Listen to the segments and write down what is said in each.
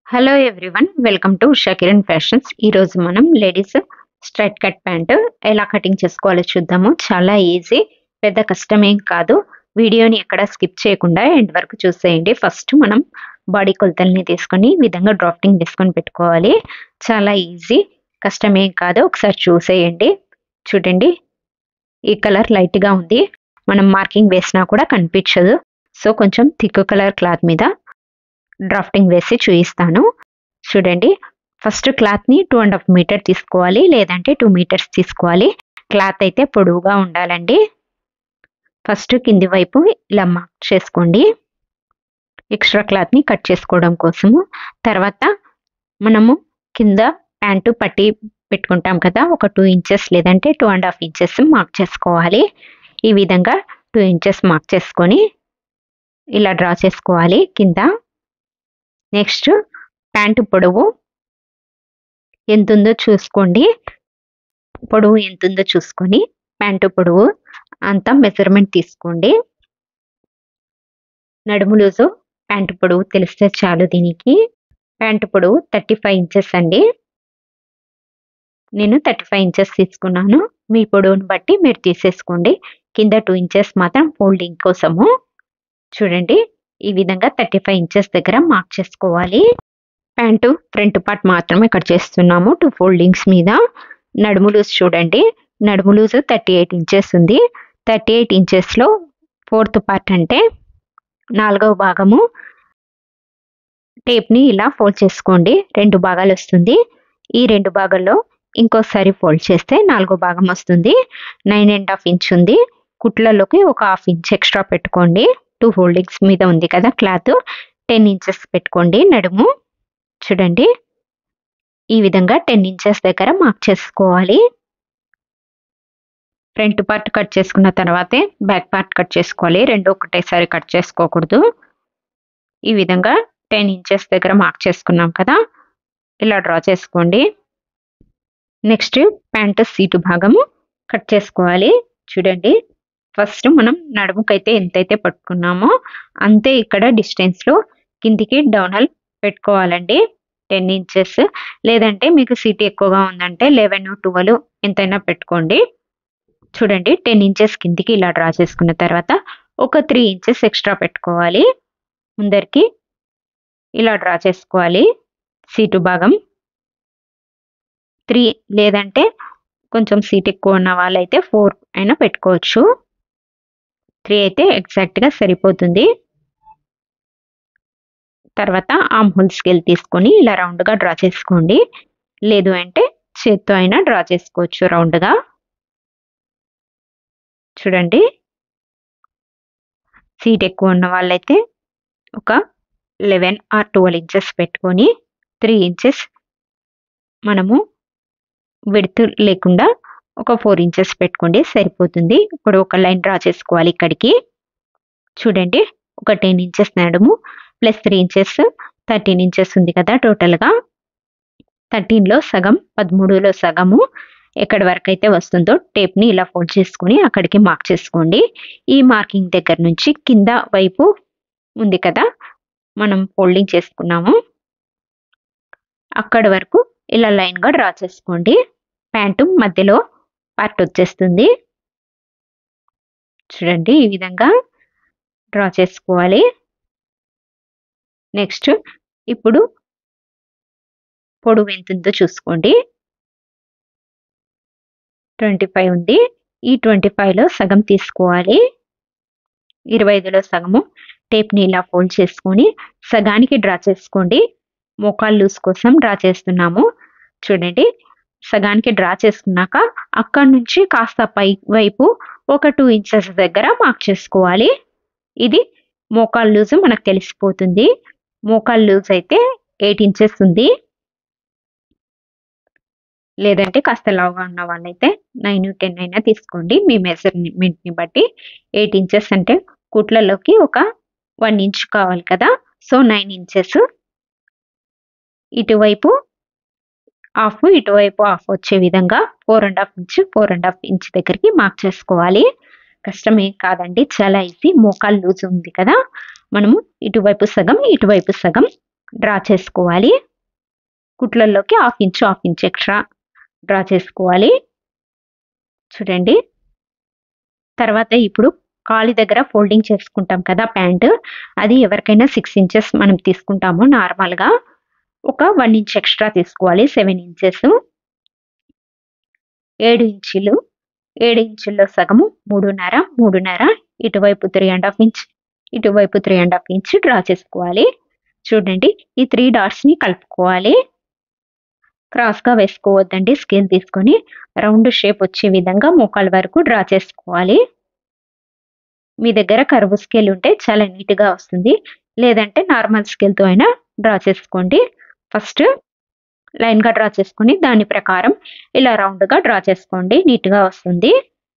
hello everyone welcome to Usha Kiran fashions ఈరోజు మనం ladies straight cut pant ఎలా కటింగ్ చేసుకోవాలో చూద్దాము చాలా ఈజీ పెద్ద కష్టమేం కాదు వీడియోని ఎక్కడ స్కిప్ చేయకుండా ఎండ్ వరకు చూసేయండి ఫస్ట్ మనం బాడీ కొలతల్ని తీసుకొని ఈ విధంగా డ్రాఫ్టింగ్ తీసుకొని పెట్టుకోవాలి చాలా ఈజీ కష్టమేం కాదు ఒకసారి చూసేయండి చూడండి ఈ కలర్ లైట్గా ఉంది మనం మార్కింగ్ వేసినా కూడా కనిపించదు సో కొంచెం థిక్ కలర్ క్లాత్ మీద డ్రాఫ్టింగ్ వేసి చూపిస్తాను చూడండి ఫస్ట్ క్లాత్ని టూ అండ్ హాఫ్ మీటర్ తీసుకోవాలి లేదంటే టూ మీటర్స్ తీసుకోవాలి క్లాత్ అయితే పొడవుగా ఉండాలండి ఫస్ట్ కింది వైపు ఇలా మార్క్ చేసుకోండి ఎక్స్ట్రా క్లాత్ని కట్ చేసుకోవడం కోసము తర్వాత మనము కింద ప్యాంటు పట్టి పెట్టుకుంటాం కదా ఒక టూ ఇంచెస్ లేదంటే two and half inches mark చేసుకోవాలి ఈ విధంగా టూ ఇంచెస్ మార్క్ చేసుకొని ఇలా డ్రా చేసుకోవాలి కింద నెక్స్ట్ ప్యాంటు పొడవు ఎంత ఉందో చూసుకోండి పొడవు ఎంత ఉందో చూసుకొని ప్యాంటు పొడవు అంతా మెజర్మెంట్ తీసుకోండి నడుము లూజు ప్యాంటు పొడవు తెలిస్తే చాలు దీనికి ప్యాంటు పొడవు థర్టీ ఫైవ్ ఇంచెస్ అండి నేను థర్టీ ఫైవ్ ఇంచెస్ తీసుకున్నాను మీ పొడవుని బట్టి మీరు తీసేసుకోండి కింద టూ ఇంచెస్ మాత్రం ఫోల్డింగ్ కోసము చూడండి ఈ విధంగా థర్టీ ఫైవ్ ఇంచెస్ దగ్గర మార్క్ చేసుకోవాలి ప్యాంటు ఫ్రంట్ పార్ట్ మాత్రమే కట్ చేస్తున్నాము టూ ఫోల్డింగ్స్ మీద నడుము లూజ్ చూడండి నడుము లూజ్ థర్టీ ఎయిట్ ఇంచెస్ ఉంది థర్టీ ఎయిట్ ఇంచెస్లో ఫోర్త్ పార్ట్ అంటే నాలుగవ భాగము టేప్ని ఇలా ఫోల్డ్ చేసుకోండి రెండు భాగాలు వస్తుంది ఈ రెండు భాగాల్లో ఇంకోసారి ఫోల్డ్ చేస్తే నాలుగో భాగం వస్తుంది నైన్ అండ్ హాఫ్ ఇంచ్ ఉంది కుట్లలోకి ఒక హాఫ్ ఇంచ్ ఎక్స్ట్రా పెట్టుకోండి టూ ఫోల్డింగ్స్ మీద ఉంది కదా క్లాత్ టెన్ ఇంచెస్ పెట్టుకోండి నడుము చూడండి ఈ విధంగా టెన్ ఇంచెస్ దగ్గర మార్క్ చేసుకోవాలి ఫ్రంట్ పార్ట్ కట్ చేసుకున్న తర్వాతే బ్యాక్ పార్ట్ కట్ చేసుకోవాలి రెండు ఒకటేసారి కట్ చేసుకోకూడదు ఈ విధంగా టెన్ ఇంచెస్ దగ్గర మార్క్ చేసుకున్నాం కదా ఇలా డ్రా చేసుకోండి నెక్స్ట్ ప్యాంట్ సీటు భాగము కట్ చేసుకోవాలి చూడండి ఫస్ట్ మనం నడుముకైతే ఎంతైతే పట్టుకున్నామో అంతే ఇక్కడ డిస్టెన్స్లో కిందికి డౌనల్ పెట్టుకోవాలండి టెన్ ఇంచెస్ లేదంటే మీకు సీట్ ఎక్కువగా ఉందంటే లెవెన్ ట్వెల్వ్ ఎంతైనా పెట్టుకోండి చూడండి టెన్ ఇంచెస్ కిందికి ఇలా డ్రా చేసుకున్న తర్వాత ఒక త్రీ ఇంచెస్ ఎక్స్ట్రా పెట్టుకోవాలి ముందరికి ఇలా డ్రా చేసుకోవాలి సీటు భాగం త్రీ లేదంటే కొంచెం సీట్ ఎక్కువ ఉన్న వాళ్ళైతే ఫోర్ అయినా పెట్టుకోవచ్చు త్రీ అయితే ఎగ్జాక్ట్గా సరిపోతుంది తర్వాత ఆమ్ హోల్ స్కేల్ తీసుకొని ఇలా రౌండ్గా డ్రా చేసుకోండి లేదు అంటే చేత్తో అయినా డ్రా చేసుకోవచ్చు రౌండ్గా చూడండి సీట్ ఎక్కువ ఉన్న వాళ్ళైతే ఒక లెవెన్ ఆర్ ట్వెల్వ్ ఇంచెస్ పెట్టుకొని త్రీ ఇంచెస్ మనము విడుతు లేకుండా ఒక ఫోర్ ఇంచెస్ పెట్టుకోండి సరిపోతుంది ఇప్పుడు ఒక లైన్ డ్రా చేసుకోవాలి ఇక్కడికి చూడండి ఒక టెన్ ఇంచెస్ నడుము plus three inches thirteen inches ఉంది కదా టోటల్గా థర్టీన్లో సగం పదమూడులో సగము ఎక్కడి వరకు అయితే వస్తుందో టేప్ని ఇలా ఫోల్డ్ చేసుకుని అక్కడికి మార్క్ చేసుకోండి ఈ మార్కింగ్ దగ్గర నుంచి కింద వైపు ఉంది కదా మనం ఫోల్డింగ్ చేసుకున్నాము అక్కడి వరకు ఇలా లైన్గా డ్రా చేసుకోండి ప్యాంటు మధ్యలో పార్ట్ వచ్చేస్తుంది చూడండి ఈ విధంగా డ్రా చేసుకోవాలి నెక్స్ట్ ఇప్పుడు పొడవు ఎంత ఉందో చూసుకోండి ట్వంటీ ఫైవ్ ఉంది ఈ ట్వంటీ ఫైవ్లో సగం తీసుకోవాలి ఇరవై ఐదులో సగము టేప్ని ఇలా ఫోల్డ్ చేసుకొని సగానికి డ్రా చేసుకోండి మోకాలు లూస్ కోసం డ్రా చేస్తున్నాము చూడండి సగానికి డ్రా చేసుకున్నాక అక్కడ నుంచి కాస్త పై వైపు ఒక టూ ఇంచెస్ దగ్గర మార్క్ చేసుకోవాలి ఇది మోకాల్ లూజ్ మనకు తెలిసిపోతుంది మోకాల్ లూజ్ అయితే ఎయిట్ ఇంచెస్ ఉంది లేదంటే కాస్త లావుగా ఉన్న వాళ్ళైతే నైన్ టెన్ అయినా తీసుకోండి మీ మెజర్మెంట్ని బట్టి ఎయిట్ ఇంచెస్ అంటే కుట్లలోకి ఒక వన్ ఇంచ్ కావాలి కదా సో నైన్ ఇంచెస్ ఇటువైపు హాఫ్ ఇటువైపు హాఫ్ వచ్చే విధంగా four and half inch four and half inch దగ్గరికి మార్క్ చేసుకోవాలి కష్టమే కాదండి చాలా ఈజీ మోకాలు లూజ్ ఉంది కదా మనము ఇటువైపు సగం ఇటువైపు సగం డ్రా చేసుకోవాలి కుట్లల్లోకి half inch half inch extra draw చేసుకోవాలి చూడండి తర్వాత ఇప్పుడు కాలి దగ్గర ఫోల్డింగ్ చేసుకుంటాం కదా ప్యాంట్ అది ఎవరికైనా సిక్స్ ఇంచెస్ మనం తీసుకుంటాము నార్మల్గా ఒక వన్ ఇంచ్ ఎక్స్ట్రా తీసుకోవాలి సెవెన్ ఇంచెస్ ఏడు ఇంచులు ఏడు ఇంచుల్లో సగము మూడున్నర మూడున్నర ఇటువైపు త్రీ అండ్ హాఫ్ ఇంచ్ ఇటువైపు three and half inch draw చేసుకోవాలి చూడండి ఈ త్రీ డాట్స్ని కలుపుకోవాలి క్రాస్గా వేసుకోవద్దండి స్కేల్ తీసుకొని రౌండ్ షేప్ వచ్చే విధంగా మోకాల వరకు డ్రా చేసుకోవాలి మీ దగ్గర కరువు స్కేల్ ఉంటే చాలా నీట్గా వస్తుంది లేదంటే నార్మల్ స్కేల్తో అయినా డ్రా చేసుకోండి ఫస్ట్ లైన్గా డ్రా చేసుకొని దాని ప్రకారం ఇలా రౌండ్గా డ్రా చేసుకోండి నీట్గా వస్తుంది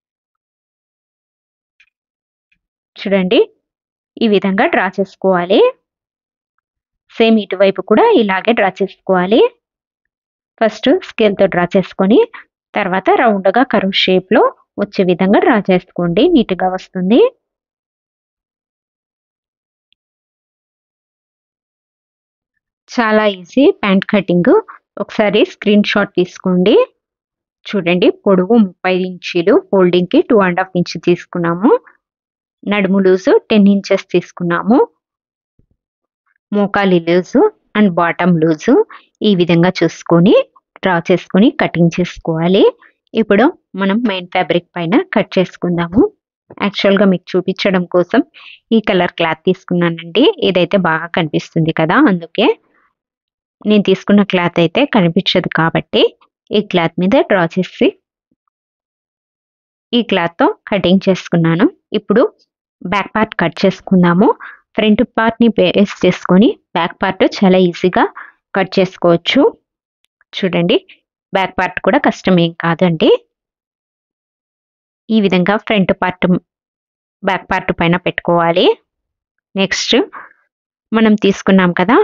చూడండి ఈ విధంగా డ్రా చేసుకోవాలి సేమ్ ఇటువైపు కూడా ఇలాగే డ్రా చేసుకోవాలి ఫస్ట్ స్కేల్తో డ్రా చేసుకొని తర్వాత రౌండ్గా కరువు షేప్లో వచ్చే విధంగా డ్రా చేసుకోండి నీట్గా వస్తుంది చాలా ఈజీ ప్యాంట్ కటింగ్ ఒకసారి స్క్రీన్ షాట్ తీసుకోండి చూడండి పొడవు ముప్పై ఇంచీలు ఫోల్డింగ్కి టూ అండ్ హాఫ్ ఇంచ్ తీసుకున్నాము నడుము లూజు టెన్ ఇంచెస్ తీసుకున్నాము మోకాలి లూజు అండ్ బాటమ్ లూజు ఈ విధంగా చూసుకొని డ్రా చేసుకొని కటింగ్ చేసుకోవాలి ఇప్పుడు మనం మెయిన్ ఫ్యాబ్రిక్ పైన కట్ చేసుకుందాము యాక్చువల్గా మీకు చూపించడం కోసం ఈ కలర్ క్లాత్ తీసుకున్నానండి ఇదైతే బాగా కనిపిస్తుంది కదా అందుకే నేను తీసుకున్న క్లాత్ అయితే కనిపించదు కాబట్టి ఈ క్లాత్ మీద డ్రా చేసి ఈ క్లాత్తో కటింగ్ చేసుకున్నాను ఇప్పుడు బ్యాక్ పార్ట్ కట్ చేసుకుందాము ఫ్రంట్ పార్ట్ని బేస్ చేసుకొని బ్యాక్ పార్ట్ చాలా ఈజీగా కట్ చేసుకోవచ్చు చూడండి బ్యాక్ పార్ట్ కూడా కష్టం ఏం కాదండి ఈ విధంగా ఫ్రంట్ పార్ట్ బ్యాక్ పార్ట్ పైన పెట్టుకోవాలి నెక్స్ట్ మనం తీసుకున్నాం కదా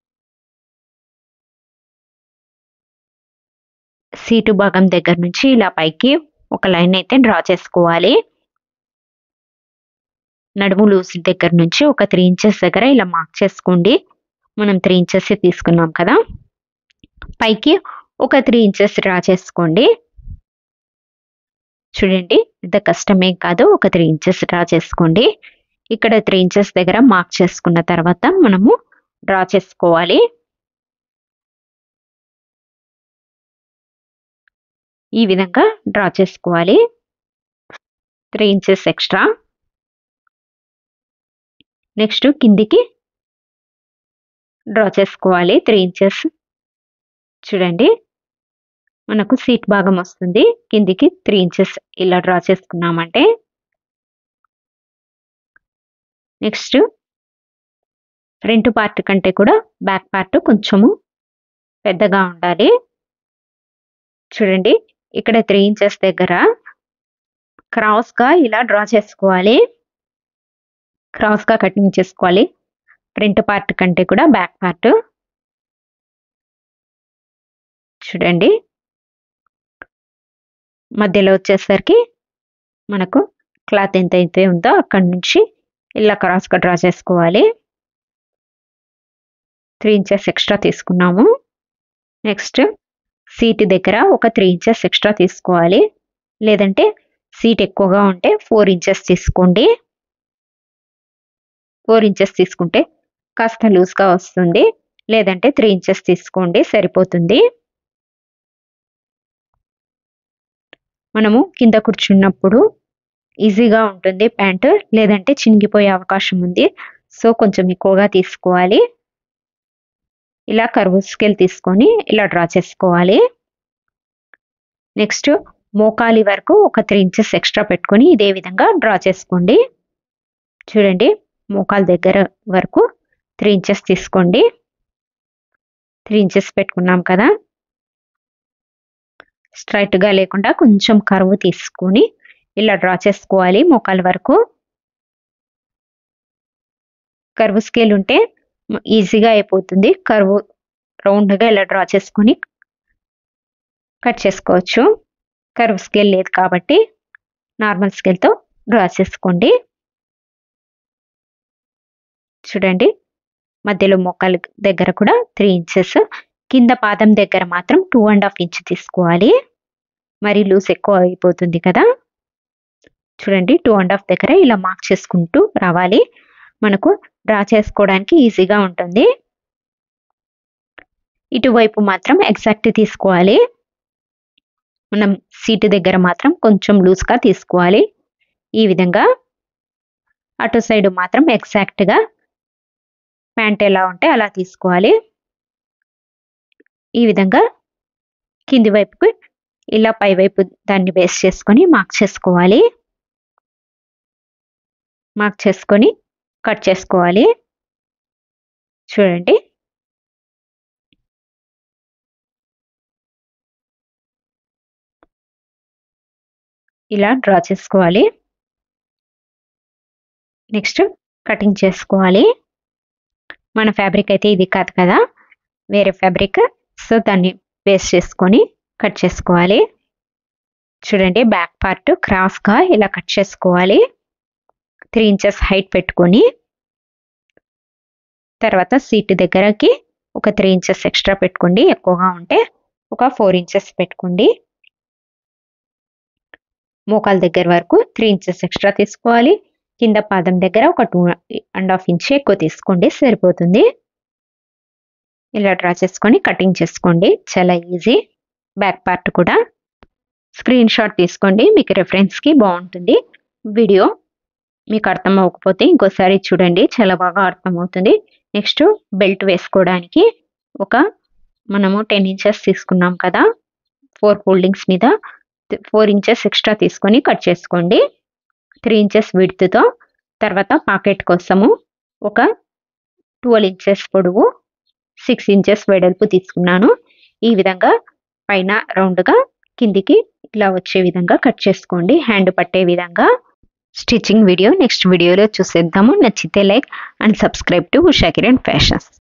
సీటు భాగం దగ్గర నుంచి ఇలా పైకి ఒక లైన్ అయితే డ్రా చేసుకోవాలి నడుము లూజ్ దగ్గర నుంచి ఒక త్రీ ఇంచెస్ దగ్గర ఇలా మార్క్ చేసుకోండి మనం త్రీ ఇంచెస్ తీసుకున్నాం కదా పైకి ఒక త్రీ ఇంచెస్ డ్రా చేసుకోండి చూడండి ఇంత కష్టమేం కాదు ఒక త్రీ ఇంచెస్ డ్రా చేసుకోండి ఇక్కడ త్రీ ఇంచెస్ దగ్గర మార్క్ చేసుకున్న తర్వాత మనము డ్రా చేసుకోవాలి ఈ విధంగా డ్రా చేసుకోవాలి త్రీ ఇంచెస్ ఎక్స్ట్రా నెక్స్ట్ కిందికి డ్రా చేసుకోవాలి త్రీ ఇంచెస్ చూడండి మనకు సీట్ భాగం వస్తుంది కిందికి త్రీ ఇంచెస్ ఇలా డ్రా చేసుకున్నామంటే నెక్స్ట్ ఫ్రంట్ పార్ట్ కంటే కూడా బ్యాక్ పార్ట్ కొంచెము పెద్దగా ఉండాలి చూడండి ఇక్కడ త్రీ ఇంచెస్ దగ్గర క్రాస్గా ఇలా డ్రా చేసుకోవాలి క్రాస్గా కటింగ్ చేసుకోవాలి ఫ్రంట్ పార్ట్ కంటే కూడా బ్యాక్ పార్ట్ చూడండి మధ్యలో వచ్చేసరికి మనకు క్లాత్ ఎంత అయితే ఉందో అక్కడి నుంచి ఇలా క్రాస్గా డ్రా చేసుకోవాలి త్రీ ఇంచెస్ ఎక్స్ట్రా తీసుకున్నాము నెక్స్ట్ సీట్ దగ్గర ఒక త్రీ ఇంచెస్ ఎక్స్ట్రా తీసుకోవాలి లేదంటే సీట్ ఎక్కువగా ఉంటే ఫోర్ ఇంచెస్ తీసుకోండి ఫోర్ ఇంచెస్ తీసుకుంటే కాస్త లూజ్గా వస్తుంది లేదంటే త్రీ ఇంచెస్ తీసుకోండి సరిపోతుంది మనము కింద కూర్చున్నప్పుడు ఈజీగా ఉంటుంది ప్యాంటు లేదంటే చినిగిపోయే అవకాశం ఉంది సో కొంచెం ఎక్కువగా తీసుకోవాలి ఇలా కర్వ్ స్కేల్ తీసుకొని ఇలా డ్రా చేసుకోవాలి నెక్స్ట్ మోకాలి వరకు ఒక త్రీ ఇంచెస్ ఎక్స్ట్రా పెట్టుకొని ఇదే విధంగా డ్రా చేసుకోండి చూడండి మోకాలు దగ్గర వరకు త్రీ ఇంచెస్ తీసుకోండి త్రీ ఇంచెస్ పెట్టుకున్నాం కదా స్ట్రైట్గా లేకుండా కొంచెం కరువు తీసుకొని ఇలా డ్రా చేసుకోవాలి మోకాల వరకు కరువు స్కేల్ ఉంటే ఈజీగా అయిపోతుంది కరువు రౌండ్గా ఇలా డ్రా చేసుకొని కట్ చేసుకోవచ్చు కరువు స్కేల్ లేదు కాబట్టి నార్మల్ స్కేల్తో డ్రా చేసుకోండి చూడండి మధ్యలో మోకాలు దగ్గర కూడా త్రీ ఇంచెస్ కింద పాదం దగ్గర మాత్రం టూ అండ్ హాఫ్ ఇంచ్ తీసుకోవాలి మరి లూస్ ఎక్కువ అయిపోతుంది కదా చూడండి టూ అండ్ హాఫ్ దగ్గర ఇలా మార్క్ చేసుకుంటూ రావాలి మనకు డ్రా చేసుకోవడానికి ఈజీగా ఉంటుంది ఇటువైపు మాత్రం ఎగ్జాక్ట్ తీసుకోవాలి మనం సీటు దగ్గర మాత్రం కొంచెం లూజ్గా తీసుకోవాలి ఈ విధంగా అటు సైడ్ మాత్రం ఎగ్జాక్ట్గా ప్యాంట్ ఎలా ఉంటే అలా తీసుకోవాలి ఈ విధంగా కింది వైపుకి ఇలా పై వైపు దాన్ని బేస్ చేసుకొని మార్క్ చేసుకోవాలి మార్క్ చేసుకొని కట్ చేసుకోవాలి చూడండి ఇలా డ్రా చేసుకోవాలి నెక్స్ట్ కటింగ్ చేసుకోవాలి మన ఫ్యాబ్రిక్ అయితే ఇది కాదు కదా వేరే ఫ్యాబ్రిక్ సో దాన్ని వేస్ట్ చేసుకొని కట్ చేసుకోవాలి చూడండి బ్యాక్ పార్ట్ క్రాస్గా ఇలా కట్ చేసుకోవాలి త్రీ ఇంచెస్ హైట్ పెట్టుకొని తర్వాత సీట్ దగ్గరకి ఒక త్రీ ఇంచెస్ ఎక్స్ట్రా పెట్టుకోండి ఎక్కువగా ఉంటే ఒక ఫోర్ ఇంచెస్ పెట్టుకోండి మోకాల దగ్గర వరకు త్రీ ఇంచెస్ ఎక్స్ట్రా తీసుకోవాలి కింద పాదం దగ్గర ఒక టూ అండ్ హాఫ్ ఇంచ్ ఎక్కువ తీసుకోండి సరిపోతుంది ఇలా డ్రా చేసుకొని కటింగ్ చేసుకోండి చాలా ఈజీ బ్యాక్ పార్ట్ కూడా స్క్రీన్ షాట్ తీసుకోండి మీకు రెఫరెన్స్కి బాగుంటుంది వీడియో మీకు అర్థం అవ్వకపోతే ఇంకోసారి చూడండి చాలా బాగా అర్థమవుతుంది నెక్స్ట్ బెల్ట్ వేసుకోవడానికి ఒక మనము టెన్ ఇంచెస్ తీసుకున్నాం కదా ఫోర్ ఫోల్డింగ్స్ మీద ఫోర్ ఇంచెస్ ఎక్స్ట్రా తీసుకొని కట్ చేసుకోండి త్రీ ఇంచెస్ విడ్త్తో తర్వాత పాకెట్ కోసము ఒక ట్వెల్వ్ ఇంచెస్ పొడవు సిక్స్ ఇంచెస్ వెడల్పు తీసుకున్నాను ఈ విధంగా పైన రౌండ్గా కిందికి ఇలా వచ్చే విధంగా కట్ చేసుకోండి హ్యాండ్ పట్టే విధంగా స్టిచ్చింగ్ వీడియో నెక్స్ట్ వీడియోలో చూసేద్దాము నచ్చితే like and subscribe to Usha Kiran fashions